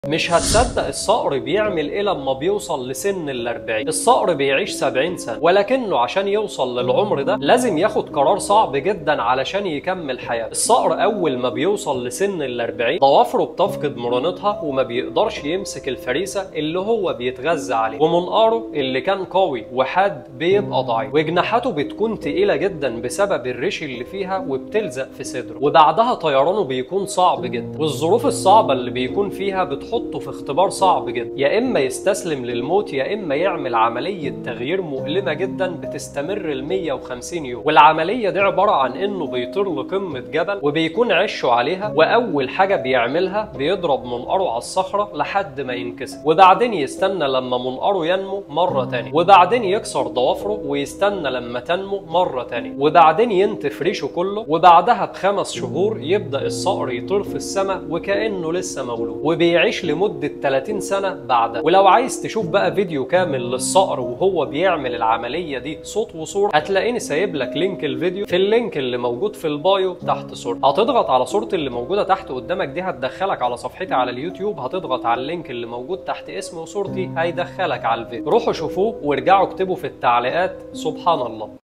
مش هتصدق الصقر بيعمل ايه لما بيوصل لسن الأربعين الصقر بيعيش 70 سنة ولكنه عشان يوصل للعمر ده لازم ياخد قرار صعب جدا علشان يكمل حياته الصقر أول ما بيوصل لسن الأربعين ضوافره بتفقد مرونتها وما بيقدرش يمسك الفريسة اللي هو بيتغذى عليه ومنقاره اللي كان قوي وحاد بيبقى ضعيف وجناحاته بتكون تقيلة جدا بسبب الريش اللي فيها وبتلزق في صدره وبعدها طيرانه بيكون صعب جدا والظروف الصعبة اللي بيكون فيها بتحط بتحطه في اختبار صعب جدا يا اما يستسلم للموت يا اما يعمل عمليه تغيير مؤلمه جدا بتستمر ل 150 يوم والعمليه دي عباره عن انه بيطير لقمه جبل وبيكون عشه عليها واول حاجه بيعملها بيضرب منقاره على الصخره لحد ما ينكسر وبعدين يستنى لما منقاره ينمو مره تانية وبعدين يكسر ضوافره ويستنى لما تنمو مره تانية وبعدين ينتف ريشه كله وبعدها بخمس شهور يبدا الصقر يطير في السماء وكانه لسه مولود وبيعيش لمدة 30 سنة بعدها ولو عايز تشوف بقى فيديو كامل للصقر وهو بيعمل العملية دي صوت وصورة هتلاقيني سايب لك لينك الفيديو في اللينك اللي موجود في البايو تحت صورتي هتضغط على صورتي اللي موجودة تحت قدامك دي هتدخلك على صفحتي على اليوتيوب هتضغط على اللينك اللي موجود تحت اسمي وصورتي هيدخلك على الفيديو روحوا شوفوه وارجعوا اكتبوا في التعليقات سبحان الله